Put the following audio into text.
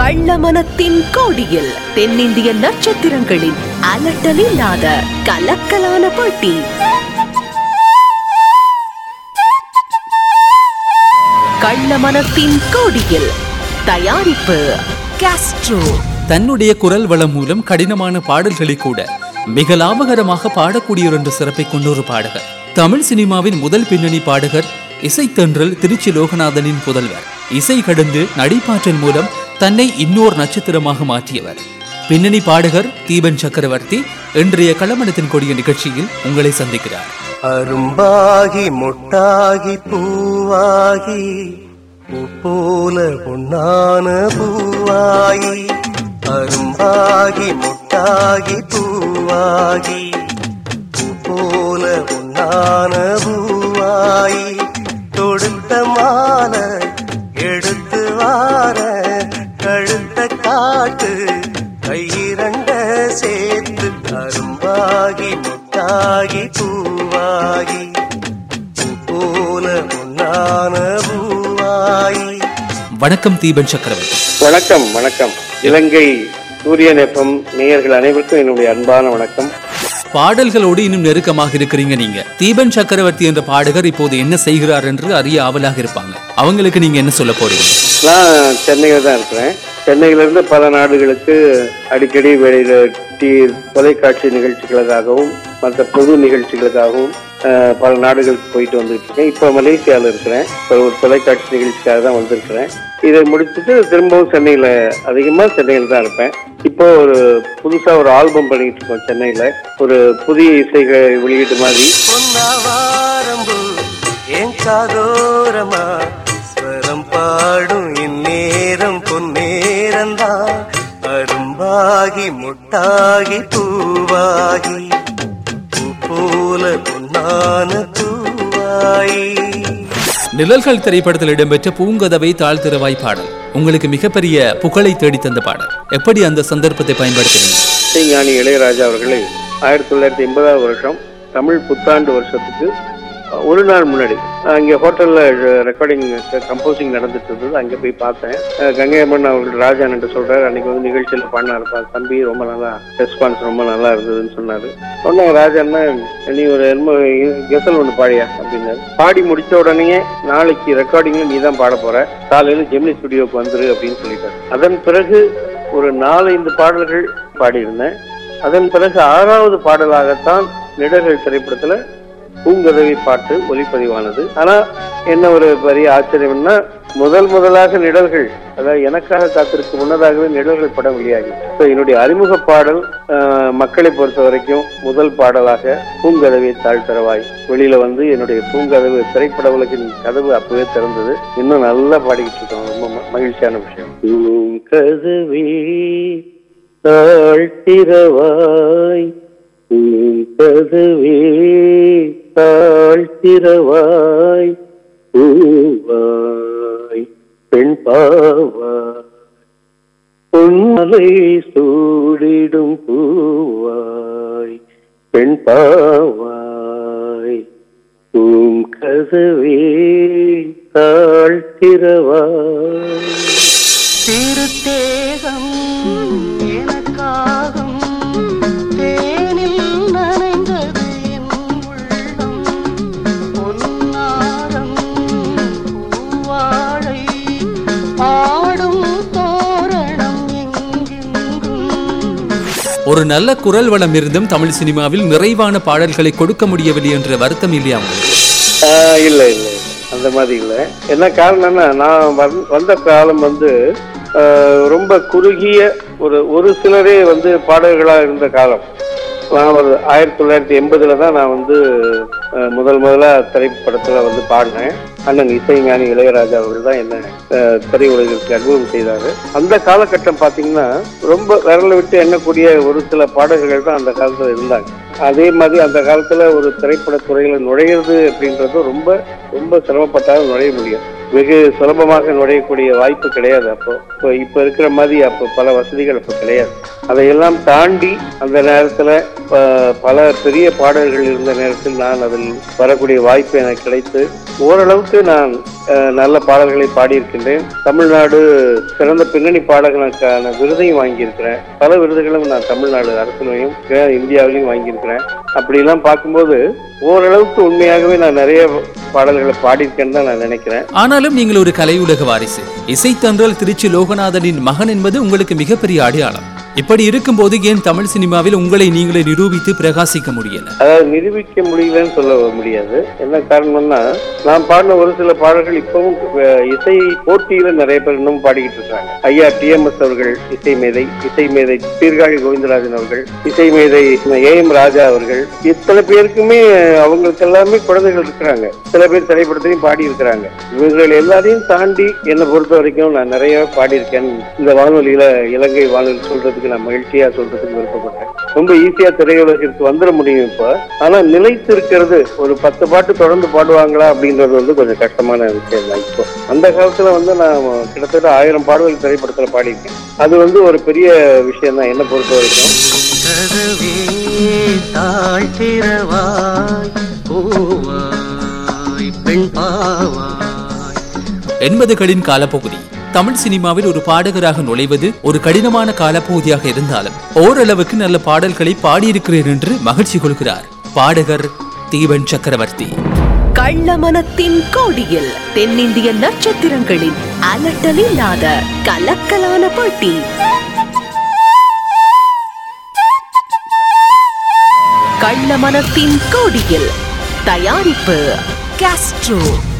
கள்ளமனத்தின் கோடியில் தென்னிந்திய நட்சத்திரங்களின் அலட்டலில்லாத கலக்கலான போட்டி கள்ளமனத்தின் கோடியில் தயாரிப்பு காஸ்ட்ரோ தன்னுடைய குரல் வளம் மூலம் கடினமான பாடல்களை கூட மிக லாபகரமாக பாடக்கூடியவர் என்ற சிறப்பை கொண்ட ஒரு பாடகர் தமிழ் சினிமாவின் முதல் பின்னணி பாடகர் இசைத்தன்றல் திருச்சி லோகநாதனின் புதல்வர் இசை கடந்து நடிப்பாற்றல் மூலம் தன்னை இன்னொரு நட்சத்திரமாக மாற்றியவர் பின்னணி பாடகர் தீபன் சக்கரவர்த்தி இன்றைய களமணத்தின் கொடிய நிகழ்ச்சியில் உங்களை சந்திக்கிறார் அரும்பாகி முட்டாகி பூவாகி பூ போல பொன்னான பூவாகி அரும்பாகி முட்டாகி பூவாகி பூ போல பொன்னான பூவாகி தொடுத்த மாலை எடுத்து வார கழுத்த காட்டு கையிரண்ட சேர்த்து அரும்பாகி முட்டாகி பூவாகி பூ போல பொன்னான பூவாகி வணக்கம் தீபன் சக்கரவர்த்தி வணக்கம் வணக்கம் இலங்கை சூரியன் எஃப்எம் நேயர்கள் அனைவருக்கும் என்னுடைய அன்பான வணக்கம் பாடல்களோடு இன்னும் நெருக்கமாக இருக்கிறீங்க நீங்க தீபன் சக்கரவர்த்தி என்ற பாடகர் இப்போது என்ன செய்கிறார் என்று அறிய ஆவலாக இருப்பாங்க அவங்களுக்கு நீங்க என்ன சொல்ல போறீங்க நான் சென்னையில் தான் இருக்கிறேன் சென்னையிலிருந்து பல நாடுகளுக்கு அடிக்கடி வெளியில டி தொலைக்காட்சி நிகழ்ச்சிகளுக்காகவும் மற்ற பொது நிகழ்ச்சிகளுக்காகவும் அஹ், பல நாடுகளுக்கு போயிட்டு வந்துட்டு இருக்கேன் இப்போ மலேசியாவில் இருக்கிறேன் இப்போ ஒரு தொலைக்காட்சி நிகழ்ச்சிக்காக தான் வந்திருக்கிறேன் இதை முடிச்சுட்டு திரும்பவும் சென்னையில் அதிகமாக சென்னையில் தான் இருப்பேன் இப்போ ஒரு புதுசாக ஒரு ஆல்பம் பண்ணிட்டு இருக்கோம் சென்னையில் ஒரு புதிய இசைகளை வெளியீட்டு மாதிரி பொன்னாவாரம்பு என் காதோரமா ஸ்வரம் பாடும் இந்நேரம் பொன்னேரந்தான் அரும்பாகி முட்டாகி பூவாகி பூ போல பொன்னான பூவாயி நிழல்கள் திரைப்படத்தில் இடம்பெற்ற பூங்கதவை தாழ்த்திறவாய் பாடல் உங்களுக்கு மிகப்பெரிய புகழை தேடித் தந்த பாடல் எப்படி அந்த சந்தர்ப்பத்தை பயன்படுத்தினீங்க இசைஞானி இளையராஜா அவர்களை ஆயிரத்தி தொள்ளாயிரத்தி எண்பதாவது வருஷம் தமிழ் புத்தாண்டு வருஷத்துக்கு அஹ், ஒரு நாள் முன்னாடி அங்கே ஹோட்டலில் ரெக்கார்டிங் கம்போசிங் நடந்துட்டு இருந்தது அங்கே போய் பார்த்தேன் அஹ், கங்கை அம்மன் அவர்கள் ராஜா என்று சொல்றாரு அன்னைக்கு வந்து நிகழ்ச்சியில் பாடினார் தம்பி ரொம்ப நல்லா ரெஸ்பான்ஸ் ரொம்ப நல்லா இருந்ததுன்னு சொன்னாரு சொன்ன ராஜான்னா நீ ஒரு என்னமோ கெசல் ஒன்று பாடியா அப்படின்னாரு பாடி முடிச்ச உடனே நாளைக்கு ரெக்கார்டிங்ல நீ தான் பாட போற காலையில ஜெமினி ஸ்டுடியோக்கு வந்துரு அப்படின்னு சொல்லிட்டாரு அதன் பிறகு ஒரு நாலஞ்சு பாடல்கள் பாடியிருந்தேன் அதன் பிறகு ஆறாவது பாடலாகத்தான் நிடர்கள் திரைப்படத்துல பூங்கதவி பாட்டு ஒளிப்பதிவானது ஆனா என்ன ஒரு பெரிய ஆச்சரியம்னா முதல் முதலாக நிழல்கள் அதாவது எனக்காக காத்திருக்கு முன்னதாகவே நிழல்கள் படம் வெளியாகி So, என்னுடைய அறிமுக பாடல் ஆஹ், மக்களை பொறுத்த வரைக்கும் முதல் பாடலாக பூங்கதவை தாழ்த்தரவாய் வெளியில வந்து என்னுடைய பூங்கதவு திரைப்பட உலகின் கதவு அப்பவே திறந்தது இன்னும் நல்லா பாடிக்கிட்டு இருக்கோம் ரொம்ப ம- மகிழ்ச்சியான விஷயம் பூங்கதவே தாழ்த்திரவாய் பூங்கதவே தாழ்த்திரவாய் பூவாய் பெண் பாவாய் பொன்மலை சூடிடும் பூவாய் பெண் பாவாய் பூங்கதவே தாழ்த்திரவாய் திருத்தேகம் எனக்காகும் தேனில் நனைந்தது என் உள்ளம் பொன்னாரம் பூவாழை ஆடும் தோரணம் எங்கெங்கும் ஒரு நல்ல குரல் வளம் இருந்தும் தமிழ் சினிமாவில் நிறைவான பாடல்களை கொடுக்க முடியவில்லை என்ற வருத்தம் இல்லையா உங்களுக்கு ஆஹ் இல்ல இல்ல இல்ல. அந்த மாதிரி இல்ல என்ன காரணம்னா நான் வந்- வந்த காலம் வந்து ஆஹ் ரொம்ப குறுகிய ஒரு ஒரு சிலரே வந்து பாடகர்களா இருந்த காலம் நான் ஒரு ஆயிரத்தி தொள்ளாயிரத்தி எண்பதுல தான் நான் வந்து ஆஹ் முதல் முதலா திரைப்படத்துல வந்து பாடினேன் அண்ணன் இசைஞானி இளையராஜா அவர்கள் தான் என்ன ஆஹ் திரையுலகிற்கு அறிமுகம் செய்தாரு அந்த காலகட்டம் பாத்தீங்கன்னா ரொம்ப விரல விட்டு எண்ணக்கூடிய ஒரு சில பாடகர்கள் தான் அந்த காலத்துல இருந்தாங்க அதே மாதிரி அந்த காலத்துல ஒரு திரைப்பட துறையில நுழையிறது அப்படின்றது ரொம்ப ரொம்ப சிரமப்பட்டாலும் நுழைய முடியும் வெகு சுலபமாக நுழையக்கூடிய வாய்ப்பு கிடையாது அப்போ இப்போ இப்போ இருக்கிற மாதிரி அப்போ பல வசதிகள் அப்போ கிடையாது அதையெல்லாம் தாண்டி அந்த நேரத்தில் பல பெரிய பாடல்கள் இருந்த நேரத்தில் நான் அதில் வரக்கூடிய வாய்ப்பு எனக்கு கிடைத்து ஓரளவுக்கு நான் அஹ், நல்ல பாடல்களை பாடியிருக்கின்றேன் தமிழ்நாடு சிறந்த பின்னணி பாடகனுக்கான விருதையும் வாங்கியிருக்கிறேன் பல விருதுகளும் நான் தமிழ்நாடு அரசுலையும் அஹ், இந்தியாவிலையும் வாங்கியிருக்கிறேன் அப்படிலாம் பார்க்கும்போது ஓரளவுக்கு உண்மையாகவே நான் நிறைய பாடல்களை பாடியிருக்கேன்னு தான் நான் நினைக்கிறேன் ஆனாலும் நீங்கள் ஒரு கலையுலக வாரிசு இசைத்தன்றல் திருச்சி லோகநாதனின் மகன் என்பது உங்களுக்கு மிகப்பெரிய அடையாளம் இப்படி இருக்கும்போது ஏன் தமிழ் சினிமாவில் உங்களை நீங்களே நிரூபித்து பிரகாசிக்க முடியல அதாவது நிரூபிக்க முடியலன்னு சொல்ல முடியாது என்ன காரணம்னா நான் பாடின ஒரு சில பாடல்கள் இப்பவும் அஹ், இசை போட்டியில நிறைய பேர் இன்னும் பாடிக்கிட்டு இருக்காங்க ஐயா டிஎம்எஸ் அவர்கள் இசை மேதை இசை மேதை சீர்காழி கோவிந்தராஜன் அவர்கள் இசை மேதை ஏ எம் ராஜா அவர்கள் இத்தனை பேருக்குமே அவங்களுக்கு எல்லாமே குழந்தைகள் இருக்கிறாங்க சில பேர் திரைப்படத்தையும் பாடி இருக்கிறாங்க இவர்கள் எல்லாரையும் தாண்டி என்னை பொறுத்த வரைக்கும் நான் நிறைய பாடியிருக்கேன் இந்த வானொலியில இலங்கை வானொலி சொல்றதுக்கு நான் மகிழ்ச்சியா சொல்றதுக்கு விருப்பப்பட்டேன் ரொம்ப ஈஸியா திரையுலகிற்கு வந்துட முடியும் இப்ப ஆனா நிலைத்து இருக்கிறது ஒரு பத்து பாட்டு தொடர்ந்து பாடுவாங்களா அப்படின்றது வந்து கொஞ்சம் கஷ்டமான விஷயம் தான் இப்போ அந்த காலத்துல வந்து நான் கிட்டத்தட்ட ஆயிரம் பாடல்கள் திரைப்படத்துல பாடியிருக்கேன் அது வந்து ஒரு பெரிய விஷயம் தான் என்னை பொறுத்த வரைக்கும் கதவே தாழ்த்திரவாய் பூவாய் பெண் பாவாய் எண்பதுகளின் காலப்பகுதி தமிழ் சினிமாவில் ஒரு பாடகராக நுழைவது ஒரு கடினமான காலப்பகுதியாக இருந்தாலும் ஓரளவுக்கு நல்ல பாடல்களை பாடியிருக்கிறேன் என்று மகிழ்ச்சி கொள்கிறார் பாடகர் தீபன் சக்கரவர்த்தி கள்ளமனத்தின் கோடியில் தென்னிந்திய நட்சத்திரங்களின் அலட்டலில்லாத கலக்கலான போட்டி கள்ளமனத்தின் கோடியில் தயாரிப்பு காஸ்ட்ரோ